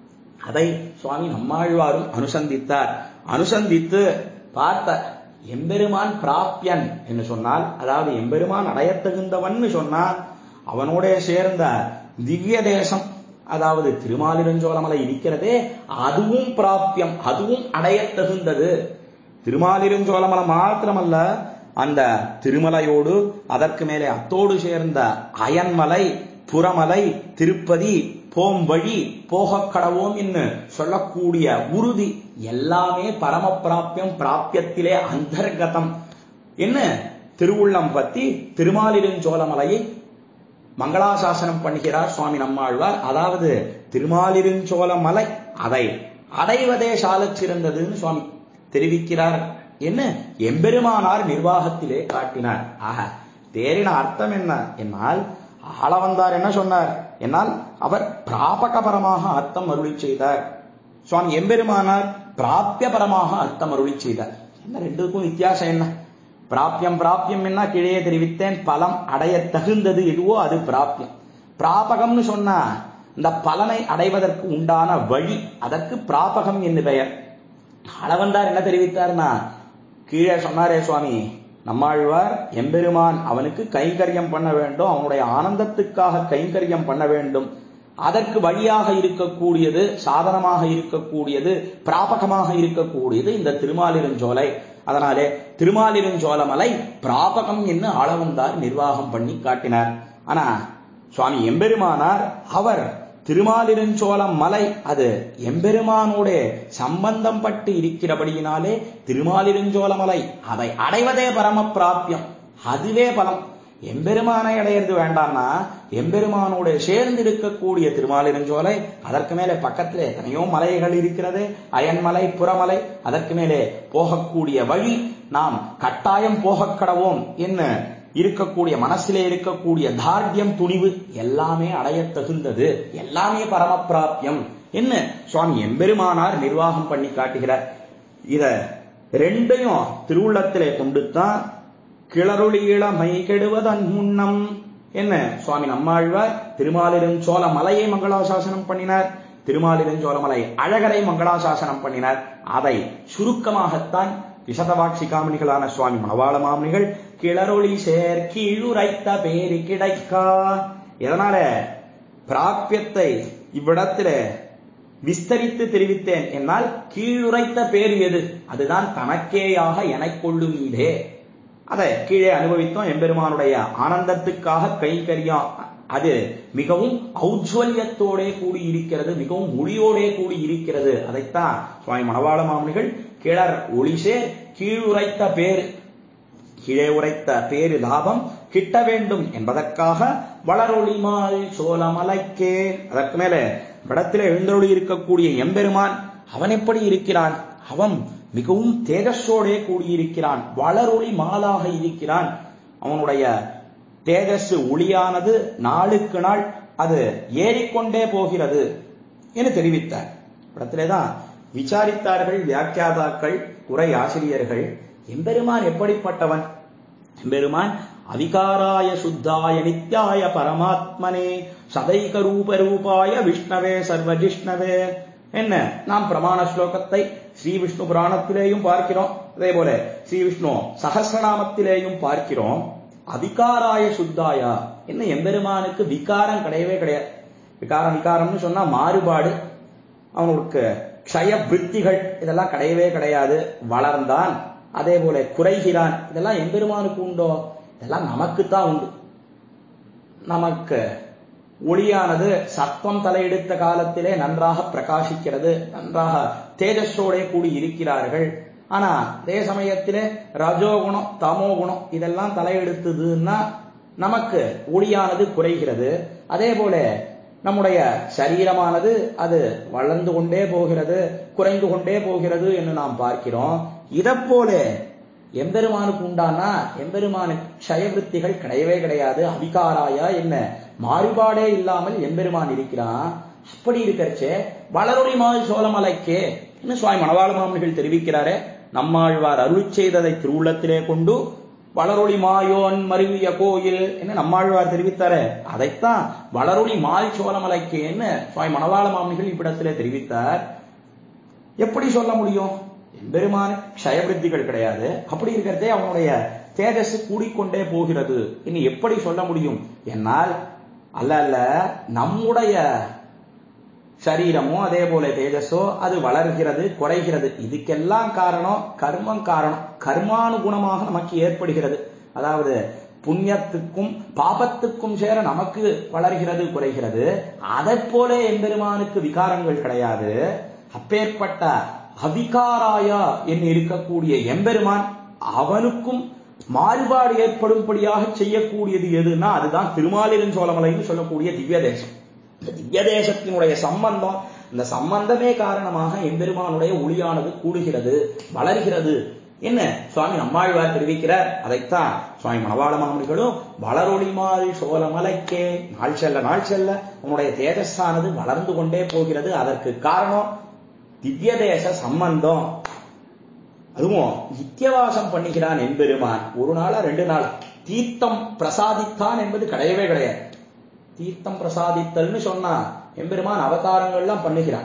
அதை சுவாமி நம்மாழ்வாரும் அனுசந்தித்தார் அனுசந்தித்து பார்த்த எம்பெருமான் பிராப்யன் என்று சொன்னால் அதாவது எம்பெருமான் அடையத்தகுந்தவன் சொன்னால் அவனோட சேர்ந்த திவ்ய தேசம் அதாவது திருமாலிருஞ்சோலமலை இருக்கிறதே அதுவும் பிராப்தியம் அதுவும் அடையத்தகுந்தது திருமாலிருஞ்சோலமலை மாத்திரமல்ல அந்த திருமலையோடு அதற்கு மேலே அத்தோடு சேர்ந்த அயன்மலை புறமலை திருப்பதி போம் வழி போகக் கடவோம் என்று சொல்லக்கூடிய உறுதி எல்லாமே பரம பிராப்தியம் பிராப்தியத்திலே அந்தர்கதம் என்ன திருவுள்ளம் பத்தி திருமாலிருஞ்சோலமலையை மங்களாசாசனம் பண்ணுகிறார் சுவாமி நம்மாழ்வார் அதாவது திருமாலிருஞ்சோல மலை அதை அடைவதே சாலச் சிறந்ததுன்னு சுவாமி தெரிவிக்கிறார் என்ன எம்பெருமானார் நிர்வாகத்திலே காட்டினார் ஆக தேரின அர்த்தம் என்ன என்னால் ஆள வந்தார் என்ன சொன்னார் என்னால் அவர் பிராபகபரமாக அர்த்தம் அருளி செய்தார் சுவாமி எம்பெருமானார் பிராபியபரமாக அர்த்தம் அருளி செய்தார் என்ன ரெண்டுக்கும் வித்தியாசம் என்ன பிராபியம் பிராபியம் என்ன கீழே தெரிவித்தேன் பலம் அடைய தகுந்தது எதுவோ அது பிராபியம் பிராபகம்னு சொன்னா இந்த பலனை அடைவதற்கு உண்டான வழி அதற்கு பிராபகம் என்று பெயர் அளவந்தார் என்ன தெரிவித்தார்னா கீழே சொன்னாரே சுவாமி நம்மாழ்வார் எம்பெருமான் அவனுக்கு கைங்கரியம் பண்ண வேண்டும் அவனுடைய ஆனந்தத்துக்காக கைங்கரியம் பண்ண வேண்டும் அதற்கு வழியாக இருக்கக்கூடியது சாதனமாக இருக்கக்கூடியது பிராபகமாக இருக்கக்கூடியது இந்த திருமாலிருஞ்சோலை அதனாலே திருமாலிருஞ்சோலமலை பிராபகம் என்று ஆளவந்தார் நிர்வாகம் பண்ணி காட்டினார் ஆனா சுவாமி எம்பெருமானார் அவர் திருமாலிருஞ்சோலம் மலை அது எம்பெருமானோட சம்பந்தம் பட்டு இருக்கிறபடியினாலே திருமாலிருஞ்சோல மலை அதை அடைவதே பரம பிராப்தியம் அதுவே பலம் எம்பெருமானை அடையிறது வேண்டாம்னா எம்பெருமானோட சேர்ந்து இருக்கக்கூடிய திருமாலிருஞ்சோலை அதற்கு மேலே பக்கத்திலே எத்தனையோ மலைகள் இருக்கிறது அயன்மலை புறமலை அதற்கு மேலே போகக்கூடிய வழி நாம் கட்டாயம் போகக் கடவோம் என்ன இருக்கக்கூடிய மனசிலே இருக்கக்கூடிய தார்டியம் துணிவு எல்லாமே அடைய தகுந்தது எல்லாமே பரமப்பிராப்தியம் என்ன சுவாமி எம்பெருமானார் நிர்வாகம் பண்ணி காட்டுகிறார் இத ரெண்டையும் திருவுள்ளத்திலே கொண்டுத்தான் கிளறுளி இளமை கெடுவதன் முன்னம் என்ன சுவாமி நம்மாழ்வார் திருமாலிருஞ்சோல மலையை மங்களாசாசனம் பண்ணினார் திருமாலிருஞ்சோல மலை அழகரை மங்களாசாசனம் பண்ணினார் அதை சுருக்கமாகத்தான் விசதவாட்சி காமணிகளான சுவாமி மணவாள மாமணிகள் கிளறொளி சேர் கீழுரைத்த பேரு கிடைக்கா எதனால பிராபியத்தை இவ்விடத்தில விஸ்தரித்து தெரிவித்தேன் என்னால் கீழுரைத்த பேர் எது அதுதான் தனக்கேயாக எனக் கொள்ளும் நீடே அதை கீழே அனுபவித்தோம் எம்பெருமானுடைய ஆனந்தத்துக்காக கைங்கரியம் அது மிகவும் ஔஜ்வல்யத்தோடே கூடி இருக்கிறது மிகவும் ஒளியோடே கூடி இருக்கிறது அதைத்தான் சுவாமி மணவாள மாமனிகள் கிளர் ஒளிசே கீழுரைத்த பேர் கீழே உரைத்த பேரு லாபம் கிட்ட வேண்டும் என்பதற்காக வளரொளிமால் சோழமலைக்கே அதற்கு மேலே விடத்திலே எழுந்தருளி இருக்கக்கூடிய எம்பெருமான் அவன் எப்படி இருக்கிறான் அவன் மிகவும் தேஜஸோடே கூடியிருக்கிறான் வளரொளி மாலாக இருக்கிறான் அவனுடைய தேஜஸ் ஒளியானது நாளுக்கு நாள் அது ஏறிக்கொண்டே போகிறது என்று தெரிவித்தார் இடத்திலே தான் விசாரித்தார்கள் வியாக்கியாதாக்கள் உரை ஆசிரியர்கள் எம்பெருமான் எப்படிப்பட்டவன் எம்பெருமான் அதிகாராய சுத்தாய நித்யாய பரமாத்மனே சதைக ரூப ரூபாய விஷ்ணவே சர்வஜிஷ்ணவே என்ன நாம் பிரமாண ஸ்லோகத்தை ஸ்ரீ விஷ்ணு புராணத்திலேயும் பார்க்கிறோம் அதே போல ஸ்ரீ விஷ்ணு சகசிரநாமத்திலேயும் பார்க்கிறோம் அதிகாராய சுத்தாயா என்ன எம்பெருமானுக்கு விகாரம் கிடையவே கிடையாது விகாரம் விகாரம்னு சொன்னா மாறுபாடு அவனுக்கு க்ஷய விற்த்திகள் இதெல்லாம் கிடையவே கிடையாது வளர்ந்தான் அதே போல குறைகிறான் இதெல்லாம் எம்பெருமானுக்கு உண்டோ இதெல்லாம் நமக்குத்தான் உண்டு நமக்கு ஒளியானது சத்வம் தலையெடுத்த காலத்திலே நன்றாக பிரகாசிக்கிறது நன்றாக தேஜஸோட கூடி இருக்கிறார்கள் ஆனா அதே சமயத்திலே ரஜோகுணம் தமோ குணம் இதெல்லாம் தலையெடுத்ததுன்னா நமக்கு ஒளியானது குறைகிறது அதே போல நம்முடைய சரீரமானது அது வளர்ந்து கொண்டே போகிறது குறைந்து கொண்டே போகிறது என்று நாம் பார்க்கிறோம் இதை போல எம்பெருமானுக்கு உண்டானா எம்பெருமானுக்கு க்ஷயவிருத்திகள் கிடையவே கிடையாது அவிகாராயா என்ன மாறுபாடே இல்லாமல் எம்பெருமான் இருக்கிறான் அப்படி இருக்கிறச்சே வளரொளி மால் சோழமலைக்கே என்ன சுவாமி மணவாள மாமனிகள் தெரிவிக்கிறாரே நம்மாழ்வார் அருள் செய்ததை திருவுள்ளத்திலே கொண்டு வளரொளி மாயோன் மருவிய கோயில் என்ன நம்மாழ்வார் தெரிவித்தாரே அதைத்தான் வளரொளி மால் சோழமலைக்கேன்னு சுவாமி மணவாள மாமனிகள் இவ்விடத்திலே தெரிவித்தார் எப்படி சொல்ல முடியும் எம்பெருமான க்ஷயவிருத்திகள் கிடையாது அப்படி இருக்கிறதே அவனுடைய தேஜஸ் கூடிக்கொண்டே போகிறது இனி எப்படி சொல்ல முடியும் என்னால் அல்ல அல்ல நம்முடைய சரீரமோ அதே போல தேஜஸோ அது வளர்கிறது குறைகிறது இதுக்கெல்லாம் காரணம் கர்மம் காரணம் கர்மானுகுணமாக நமக்கு ஏற்படுகிறது அதாவது புண்ணியத்துக்கும் பாபத்துக்கும் சேர நமக்கு வளர்கிறது குறைகிறது அதை போல எம்பெருமானுக்கு விகாரங்கள் கிடையாது அப்பேற்பட்ட அவிகாராயா என்று இருக்கக்கூடிய எம்பெருமான் அவனுக்கும் மாறுபாடு ஏற்படும்படியாக செய்யக்கூடியது எதுன்னா அதுதான் திருமாலிருஞ்சோலமலைன்னு சொல்லக்கூடிய திவ்ய தேசம் இந்த திவ்ய தேசத்தினுடைய சம்பந்தம் இந்த சம்பந்தமே காரணமாக எம்பெருமானுடைய ஒளியானது கூடுகிறது வளர்கிறது என்ன சுவாமி நம்மாழ்வார் தெரிவிக்கிறார் அதைத்தான் சுவாமி மணவாள மாமனிகளும் வளரொளிமாள் சோழமலைக்கே நாள் செல்ல நாள் செல்ல உன்னுடைய தேஜஸானது வளர்ந்து கொண்டே போகிறது அதற்கு காரணம் திவ்ய தேச சம்பந்தம் அதுவும் நித்தியவாசம் பண்ணுகிறான் என்பெருமான் ஒரு நாளா ரெண்டு நாள் தீர்த்தம் பிரசாதித்தான் என்பது கிடையவே கிடையாது தீர்த்தம் பிரசாதித்தல்னு சொன்னா எம்பெருமான் அவதாரங்கள்லாம் பண்ணுகிறான்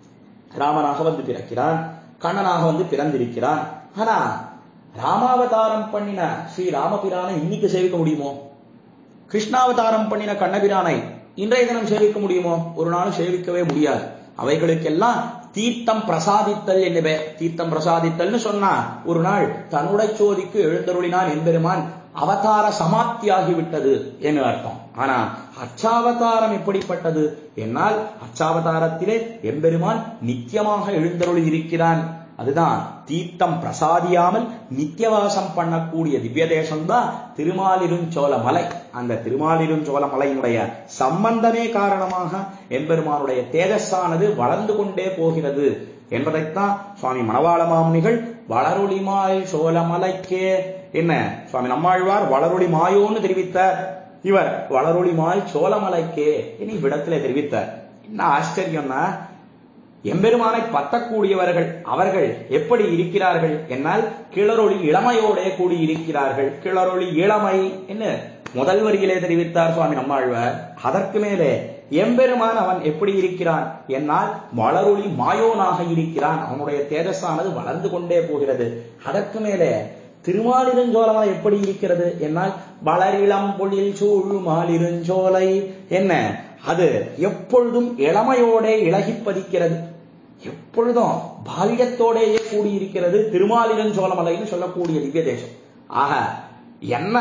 ராமனாக வந்து பிறக்கிறான் கண்ணனாக வந்து பிறந்திருக்கிறான் ஆனா ராமாவதாரம் பண்ணின ஸ்ரீ ராமபிரானை இன்னைக்கு சேவிக்க முடியுமோ கிருஷ்ணாவதாரம் பண்ணின கண்ணபிரானை இன்றைய தினம் சேவிக்க முடியுமோ ஒரு நாளும் சேவிக்கவே முடியாது அவைகளுக்கெல்லாம் தீர்த்தம் பிரசாதித்தல் என்னவே தீர்த்தம் பிரசாதித்தல்னு சொன்னா ஒரு நாள் தன்னுடைய சோதிக்கு எழுந்தருளினான் எம்பெருமான் அவதார சமாப்தியாகிவிட்டது என்று அர்த்தம் ஆனா அச்சாவதாரம் எப்படிப்பட்டது என்னால் அச்சாவதாரத்திலே எம்பெருமான் நித்தியமாக எழுந்தருளி இருக்கிறான் அதுதான் தீர்த்தம் பிரசாதியாமல் நித்தியவாசம் பண்ணக்கூடிய திவ்ய தேசம்தான் திருமாலிருஞ்சோல மலை அந்த திருமாலிருஞ்சோல மலையினுடைய சம்பந்தமே காரணமாக எம்பெருமானுடைய தேஜஸானது வளர்ந்து கொண்டே போகிறது என்பதைத்தான் சுவாமி மணவாள மாமுனிகள் வளரொளிமாய் சோழமலைக்கே என்ன சுவாமி நம்மாழ்வார் வளரொளி மாயோன்னு தெரிவித்தார் இவர் வளரொளிமாய் சோழமலைக்கே இனி இவ்விடத்திலே தெரிவித்தார் என்ன ஆச்சரியம்னா எம்பெருமானை பத்தக்கூடியவர்கள் அவர்கள் எப்படி இருக்கிறார்கள் என்னால் கிளறொளி இளமையோடே கூடி இருக்கிறார்கள் கிளறொளி இளமை என்ன முதல் வரியிலே தெரிவித்தார் சுவாமி நம்மாழ்வார் அதற்கு மேலே எம்பெருமான் அவன் எப்படி இருக்கிறான் என்னால் வளரொளி மாயோனாக இருக்கிறான் அவனுடைய தேஜஸானது வளர்ந்து கொண்டே போகிறது அதற்கு மேலே திருமாலிருஞ்சோலமலை எப்படி இருக்கிறது என்னால் வளரிளம் பொழில் சூழ் மாலிருஞ்சோலை என்ன அது எப்பொழுதும் இளமையோட இழகி பதிக்கிறது எப்பொழுதும் பால்யத்தோடேயே கூடியிருக்கிறது திருமாலிரஞ்சோலமலைன்னு சொல்லக்கூடிய திவ்ய தேசம் ஆக என்ன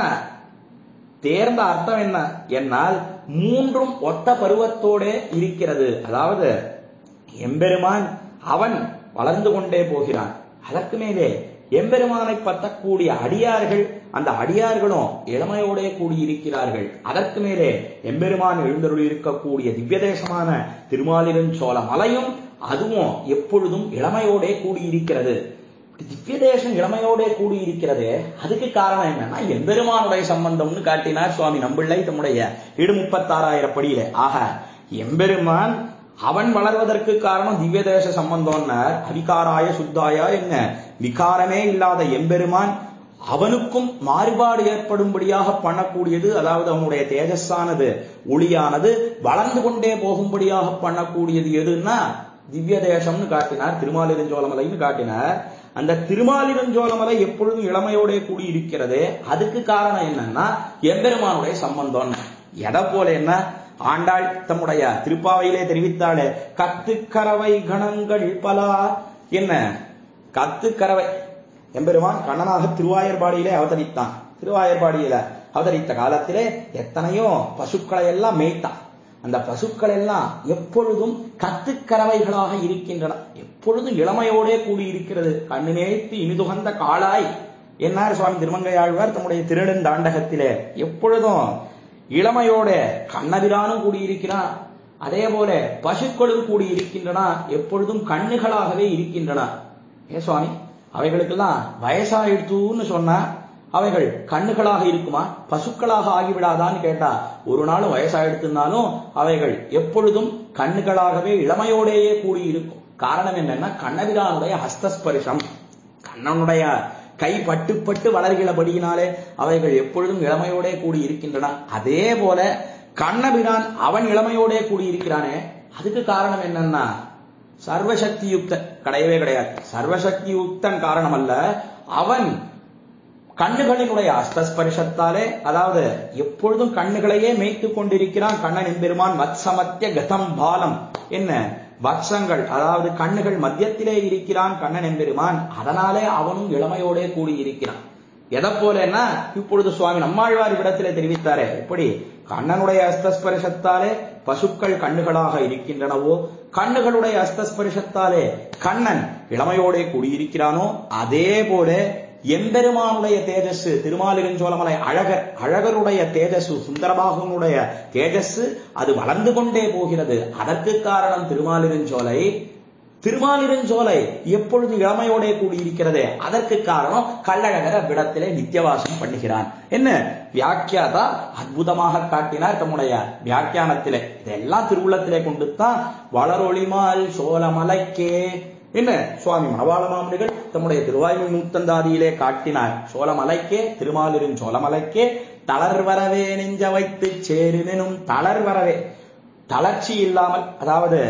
தேர்ந்த அர்த்தம் என்ன என்னால் மூன்றும் ஒத்த பருவத்தோட இருக்கிறது அதாவது எம்பெருமான் அவன் வளர்ந்து கொண்டே போகிறான் அதற்கு மேலே எம்பெருமானை பத்தக்கூடிய அடியார்கள் அந்த அடியார்களும் இளமையோடே கூடியிருக்கிறார்கள் அதற்கு மேலே எம்பெருமான் எழுந்தருள் இருக்கக்கூடிய திவ்யதேசமான திருமாலிருஞ்சோல மலையும் அதுவும் எப்பொழுதும் இளமையோடே கூடியிருக்கிறது திவ்யதேசம் இளமையோடே கூடியிருக்கிறது அதுக்கு காரணம் என்னன்னா எம்பெருமானுடைய சம்பந்தம்னு காட்டினார் சுவாமி நம்பிள்ளை தம்முடைய இடு முப்பத்தாறாயிரம் படியில ஆக எம்பெருமான் அவன் வளர்வதற்கு காரணம் திவ்யதேச சம்பந்தம்னார் அவிகாராய சுத்தாயா என்ன விகாரமே இல்லாத எம்பெருமான் அவனுக்கும் மாறுபாடு ஏற்படும்படியாக பண்ணக்கூடியது அதாவது அவனுடைய தேஜஸானது ஒளியானது வளர்ந்து கொண்டே போகும்படியாக பண்ணக்கூடியது எதுன்னா திவ்ய தேசம்னு காட்டினார் திருமாலிருஞ்சோலமலைன்னு காட்டினார் அந்த திருமாலிருஞ்சோலமலை எப்பொழுதும் இளமையோட கூடி இருக்கிறது அதுக்கு காரணம் என்னன்னா எம்பெருமானுடைய சம்பந்தம் எதை போல என்ன ஆண்டாள் தம்முடைய திருப்பாவையிலே தெரிவித்தாளே கத்துக்கரவை கணங்கள் பலா என்ன கத்துக்கரவை எம்பெருமான் கண்ணனாக திருவாயர்பாடியிலே அவதரித்தான் திருவாயர்பாடியில அவதரித்த காலத்திலே எத்தனையோ பசுக்களை எல்லாம் மேய்த்தான் அந்த பசுக்கள் எல்லாம் எப்பொழுதும் கத்துக்கறவைகளாக இருக்கின்றன எப்பொழுதும் இளமையோடே கூடி இருக்கிறது கண்ணு நேர்த்து இனிதுகந்த காளாய் என்னார் சுவாமி திருமங்கை ஆழ்வார் தம்முடைய திருடன் தாண்டகத்திலே எப்பொழுதும் இளமையோட கண்ணபிரானும் கூடியிருக்கிறான் அதே போல பசுக்களும் கூடியிருக்கின்றன எப்பொழுதும் கண்ணுகளாகவே இருக்கின்றன ஏ சுவாமி அவைகளுக்கெல்லாம் வயசாயிடுத்துன்னு சொன்னா அவைகள் கண்ணுகளாக இருக்குமா பசுக்களாக ஆகிவிடாதான்னு கேட்டா ஒரு நாள் வயசாயிடுத்துனாலும் அவைகள் எப்பொழுதும் கண்ணுகளாகவே இளமையோடேயே கூடி இருக்கும் காரணம் என்னன்னா கண்ணபிரானுடைய ஹஸ்தஸ்பரிசம் கண்ணனுடைய கை பட்டு பட்டு வளர்கிறபடியினாலே அவைகள் எப்பொழுதும் இளமையோடே கூடி இருக்கின்றன அதே போல கண்ணபிரான் அவன் இளமையோடே கூடி இருக்கிறானே அதுக்கு காரணம் என்னன்னா சர்வசக்தி யுக்த கிடையவே கிடையாது சர்வசக்தி யுக்தன் காரணம் அல்ல அவன் கண்ணுகளினுடைய அஸ்தஸ்பரிசத்தாலே அதாவது எப்பொழுதும் கண்ணுகளையே மேய்த்துக் கொண்டிருக்கிறான் கண்ணன் எம்பெருமான் வத்சமத்திய கதம் பாலம் என்ன வத்சங்கள் அதாவது கண்ணுகள் மத்தியத்திலே இருக்கிறான் கண்ணன் எம்பெருமான் அதனாலே அவனும் இளமையோடே கூடியிருக்கிறான் எதை போலன்னா இப்பொழுது சுவாமி நம்மாழ்வார் இடத்திலே தெரிவித்தாரே எப்படி கண்ணனுடைய அஸ்தஸ்பரிசத்தாலே பசுக்கள் கண்ணுகளாக இருக்கின்றனவோ கண்ணுகளுடைய அஸ்தஸ்பரிசத்தாலே கண்ணன் இளமையோடே கூடியிருக்கிறானோ அதே போல எம்பெருமானுடைய தேஜஸ் திருமாலிருஞ்சோலமலை அழகர் அழகருடைய தேஜஸ் சுந்தரபாகனுடைய தேஜஸ் அது வளர்ந்து கொண்டே போகிறது அதற்கு காரணம் திருமாலிருஞ்சோலை திருமாலிருஞ்சோலை எப்பொழுது இளமையோடே கூடியிருக்கிறதே அதற்கு காரணம் கள்ளழகர் அவ்விடத்திலே நித்தியவாசம் பண்ணுகிறான் என்ன வியாக்கியாதா அற்புதமாக காட்டினார் தம்முடைய வியாக்கியானத்திலே இதெல்லாம் திருவுள்ளத்திலே கொண்டுத்தான் வளரொளிமால் சோழமலைக்கே என்ன சுவாமி மணவாள மாமனிகள் தம்முடைய திருவாய்மை நூத்தந்தாதியிலே காட்டினார் சோழமலைக்கே திருமாலிருஞ் சோழமலைக்கே தளர்வரவே நெஞ்ச வைத்து சேருமெனும் தளர்வரவே தளர்ச்சி இல்லாமல் அதாவது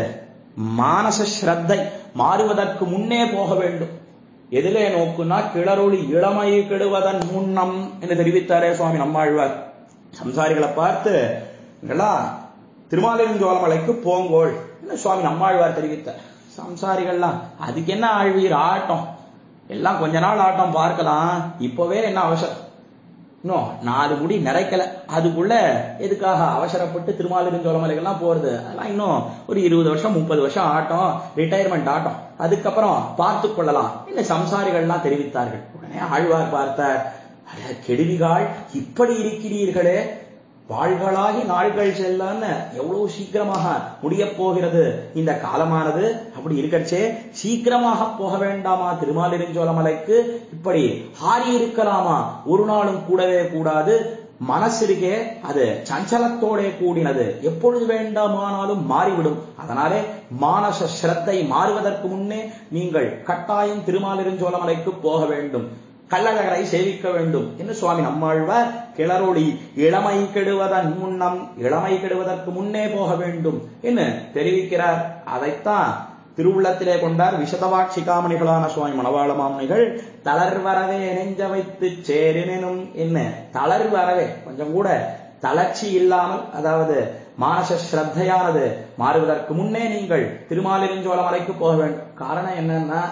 மானச ஸ்ரத்தை மாறுவதற்கு முன்னே போக வேண்டும் எதிலே நோக்குனா கிளறொளி இளமை கெடுவதன் முன்னம் என்று தெரிவித்தாரே சுவாமி நம்மாழ்வார் சம்சாரிகளை பார்த்து இதெல்லாம் திருமாலிருஞ்சோலமலைக்கு போங்கோள் என்று சுவாமி நம்மாழ்வார் தெரிவித்தார் சம்சாரிகள்லாம் அதுக்கு என்ன ஆழ்வீர் ஆட்டம் எல்லாம் கொஞ்ச நாள் ஆட்டம் பார்க்கலாம் இப்பவே என்ன அவசரம் இன்னும் நாலு முடி நிறைக்கல அதுக்குள்ள எதுக்காக அவசரப்பட்டு திருமாலிருஞ்சோலமலைகள்லாம் போறது அதெல்லாம் இன்னும் ஒரு இருபது வருஷம் முப்பது வருஷம் ஆட்டம் ரிட்டையர்மெண்ட் ஆட்டம் அதுக்கப்புறம் பார்த்து கொள்ளலாம் என்ன சம்சாரிகள்லாம் தெரிவித்தார்கள் உடனே ஆழ்வார் பார்த்த கெடுவிகாள் இப்படி இருக்கிறீர்களே வாழ்களாகி நாள்கள் செல்லன்னு எவ்வளவு சீக்கிரமாக முடிய போகிறது இந்த காலமானது அப்படி இருக்கச்சே சீக்கிரமாக போக வேண்டாமா திருமாலிருஞ்சோலமலைக்கு இப்படி ஹாரி இருக்கலாமா ஒரு நாளும் கூடவே கூடாது மனசு இருக்கே அது சஞ்சலத்தோட கூடினது எப்பொழுது வேண்டாமானாலும் மாறிவிடும் அதனாலே மானச ஸ்ரத்தை மாறுவதற்கு முன்னே நீங்கள் கட்டாயம் திருமாலிருஞ்சோலமலைக்கு போக வேண்டும் கள்ளழகரை சேவிக்க வேண்டும் என்று சுவாமி நம்மாழ்வார் கிளறொளி இளமை கெடுவதன் முன்னம் இளமை கெடுவதற்கு முன்னே போக வேண்டும் என்று தெரிவிக்கிறார் அதைத்தான் திருவுள்ளத்திலே கொண்டார் விஷதவாட்சிகாமணிகளான சுவாமி மணவாள மாமணிகள் தளர்வரவே நெஞ்ச வைத்து சேரினும் என்ன தளர்வரவே கொஞ்சம் கூட தளர்ச்சி இல்லாமல் அதாவது மானச ஸ்ரத்தையானது மாறுவதற்கு முன்னே நீங்கள் திருமாலிருஞ்சோலமலைக்கு போக வேண்டும் காரணம் என்னன்னா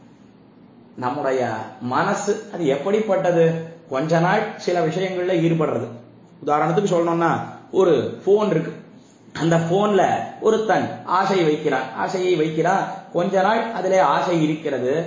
நம்முடைய மனசு அது எப்படிப்பட்டது கொஞ்ச நாள் சில விஷயங்கள்ல ஈடுபடுறது உதாரணத்துக்கு சொல்லணும்னா ஒரு போன் இருக்கு அந்த போன்ல ஒருத்தன் ஆசை வைக்கிறான் ஆசையை வைக்கிறான் கொஞ்ச நாள் அதிலே ஆசை இருக்கிறது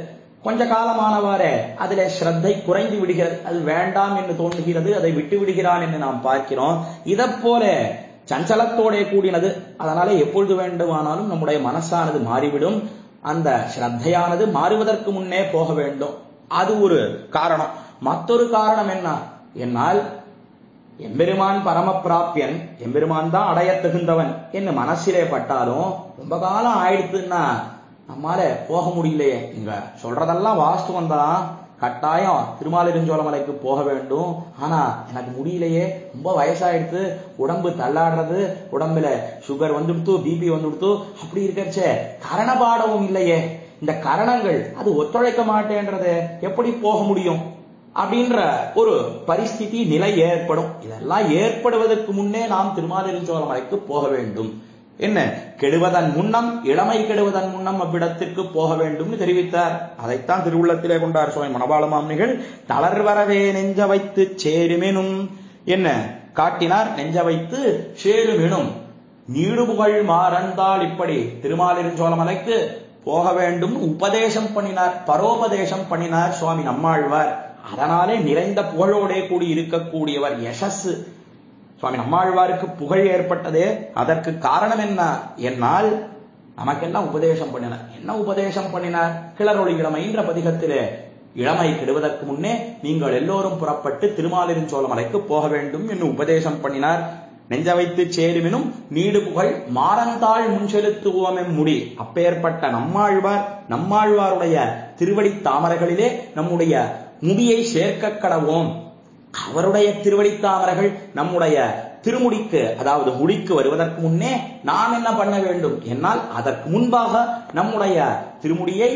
கொஞ்ச காலமானவாறே அதிலே ஸ்ரத்தை குறைந்து விடுகிறது அது வேண்டாம் என்று தோன்றுகிறது அதை விட்டு விடுகிறான் என்று நாம் பார்க்கிறோம் இதை போல சஞ்சலத்தோட கூடினது அதனால எப்பொழுது வேண்டுமானாலும் நம்முடைய மனசானது மாறிவிடும் அந்த ஸ்ரத்தையானது மாறுவதற்கு முன்னே போக வேண்டும் அது ஒரு காரணம் மற்றொரு காரணம் என்ன என்னால் எம்பெருமான் பரமபிராப்பியன் எம்பெருமான் தான் அடைய தகுந்தவன் என்று மனசிலே பட்டாலும் ரொம்ப காலம் ஆயிடுத்துன்னா நம்மால போக முடியலையே இங்க சொல்றதெல்லாம் வாஸ்தவம் தான் கட்டாயம் திருமாலிருஞ்சோலமலைக்கு போக வேண்டும் ஆனா எனக்கு முடியலையே ரொம்ப வயசாயிடுத்து உடம்பு தள்ளாடுறது உடம்புல சுகர் வந்துடுத்து பிபி வந்துடுத்து அப்படி இருக்கச்சே கரணபாடவும் இல்லையே இந்த கரணங்கள் அது ஒத்துழைக்க மாட்டேன்றது எப்படி போக முடியும் அப்படின்ற ஒரு பரிஸ்திதி நிலை ஏற்படும் இதெல்லாம் ஏற்படுவதற்கு முன்னே நாம் திருமாலிருஞ்சோலமலைக்கு போக வேண்டும் என்ன கெடுவதன் முன்னம் இளமை கெடுவதன் முன்னம் அவ்விடத்திற்கு போக வேண்டும்னு தெரிவித்தார் அதைத்தான் திருவுள்ளத்திலே கொண்டார் சுவாமி மணவாள மாமனிகள் தளர்வரவே நெஞ்ச வைத்து சேருமெனும் என்ன காட்டினார் நெஞ்ச வைத்து சேருமெனும் நீடுபுகழ் மாறந்தால் இப்படி திருமாலிருஞ்சோலமலைக்கு போக வேண்டும் உபதேசம் பண்ணினார் பரோபதேசம் பண்ணினார் சுவாமி நம்மாழ்வார் அதனாலே நிறைந்த புகழோடே கூடி இருக்கக்கூடியவர் யசஸ் சுவாமி நம்மாழ்வாருக்கு புகழ் ஏற்பட்டதே அதற்கு காரணம் என்ன என்னால் நமக்கெல்லாம் உபதேசம் பண்ணினார் என்ன உபதேசம் பண்ணினார் கிளறொளி இளமைன்ற பதிகத்திலே இளமை கெடுவதற்கு முன்னே நீங்கள் எல்லோரும் புறப்பட்டு திருமாலிருஞ்சோலமலைக்கு போக வேண்டும் என்று உபதேசம் பண்ணினார் நெஞ்ச வைத்து சேருமினும் நீடு புகழ் மாறந்தாள் முன்செலுத்துவோமெம் முடி அப்பேற்பட்ட நம்மாழ்வார் நம்மாழ்வாருடைய திருவடி தாமரைகளிலே நம்முடைய முடியை சேர்க்க கடவோம் அவருடைய திருவடித்தாமரைகள் நம்முடைய திருமுடிக்கு அதாவது முடிக்கு வருவதற்கு முன்னே நாம் என்ன பண்ண வேண்டும் என்னால் அதற்கு முன்பாக நம்முடைய திருமுடியை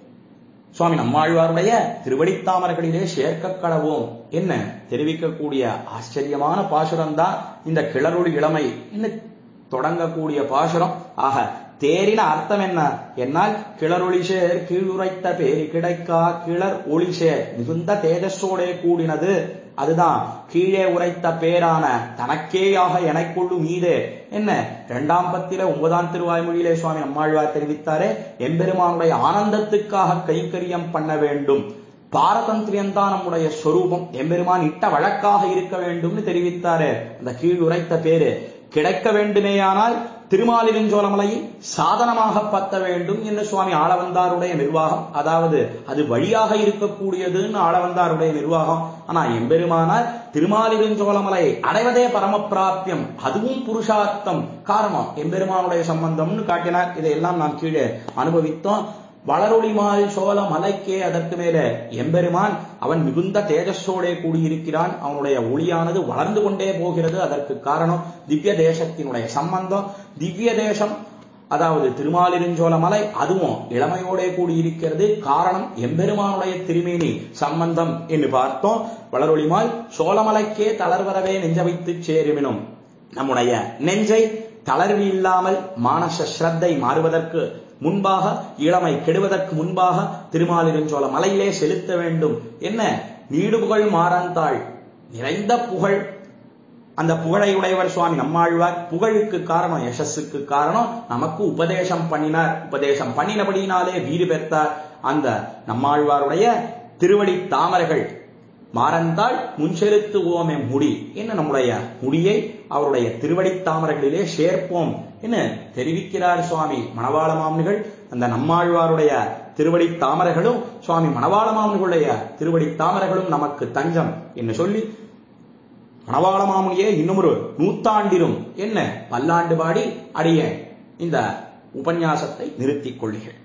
சுவாமி நம்மாழ்வாருடைய திருவடித்தாமரைகளிலே சேர்க்க கடவோம் என்ன தெரிவிக்கக்கூடிய ஆச்சரியமான பாசுரம் தான் இந்த கிளறொளி இளமை இன்னும் தொடங்கக்கூடிய பாசுரம் ஆக தேரின அர்த்தம் என்ன என்னால் கிளறொளிசேர் கீழுரைத்த பேரு கிடைக்கா கிளர் ஒளிசேர் மிகுந்த தேஜஸோடே கூடினது அதுதான் கீழே உரைத்த பேரான தனக்கேயாக எனக்குள்ளு மீதே என்ன இரண்டாம் பத்தில ஒன்பதாம் திருவாய்மொழியிலே சுவாமி அம்மாழ்வார் தெரிவித்தாரே எம்பெருமானுடைய ஆனந்தத்துக்காக கைங்கரியம் பண்ண வேண்டும் பாரதந்திரியம் தான் நம்முடைய ஸ்வரூபம் எம்பெருமான் இட்ட வழக்காக இருக்க வேண்டும்னு தெரிவித்தாரு அந்த கீழ் உரைத்த பேரு கிடைக்க வேண்டுமேயானால் திருமாலிருஞ்சோலமலையை சாதனமாக பத்த வேண்டும் என்று சுவாமி ஆளவந்தாருடைய நிர்வாகம் அதாவது அது வழியாக இருக்கக்கூடியதுன்னு ஆளவந்தாருடைய நிர்வாகம் ஆனா எம்பெருமானார் திருமாலிருஞ்சோலமலை அடைவதே பரமப்பிராப்தியம் அதுவும் புருஷார்த்தம் காரணம் எம்பெருமானுடைய சம்பந்தம்னு காட்டினார் இதையெல்லாம் நாம் கீழே அனுபவித்தோம் வளரொளிமால் சோழ மலைக்கே அதற்கு மேல எம்பெருமான் அவன் மிகுந்த தேஜஸோடே கூடியிருக்கிறான் அவனுடைய ஒளியானது வளர்ந்து கொண்டே போகிறது அதற்கு காரணம் திவ்ய தேசத்தினுடைய சம்பந்தம் திவ்ய தேசம் அதாவது திருமாலிருஞ்சோல மலை அதுவும் இளமையோடே கூடியிருக்கிறது காரணம் எம்பெருமானுடைய திருமேனி சம்பந்தம் என்று பார்த்தோம் வளரொளிமால் சோழமலைக்கே தளர்வரவே நெஞ்ச வைத்து சேருமினும் நம்முடைய நெஞ்சை தளர்வு இல்லாமல் மானச ஸ்ரத்தை மாறுவதற்கு முன்பாக இளமை கெடுவதற்கு முன்பாக திருமாலிருஞ்சோல மலையிலே செலுத்த வேண்டும் என்ன நீடுபுகழ் மாறந்தாள் நிறைந்த புகழ் அந்த புகழை உடையவர் சுவாமி நம்மாழ்வார் புகழுக்கு காரணம் யசஸுக்கு காரணம் நமக்கு உபதேசம் பண்ணினார் உபதேசம் பண்ணினபடியினாலே வீடு பெற்றார் அந்த நம்மாழ்வாருடைய திருவடி தாமரைகள் மாறந்தால் முன்செலுத்துவோமே முடி என்ன நம்முடைய முடியை அவருடைய திருவடி தாமரைகளிலே சேர்ப்போம் என்ன தெரிவிக்கிறார் சுவாமி மணவாள மாமனிகள் அந்த நம்மாழ்வாருடைய திருவடி தாமரைகளும் சுவாமி மணவாள மாமனிகளுடைய திருவடி தாமரைகளும் நமக்கு தஞ்சம் என்று சொல்லி மணவாள மாமுனியே இன்னும் ஒரு நூத்தாண்டிலும் என்ன பல்லாண்டு பாடி அடிய இந்த உபன்யாசத்தை நிறுத்திக் கொள்கிறேன்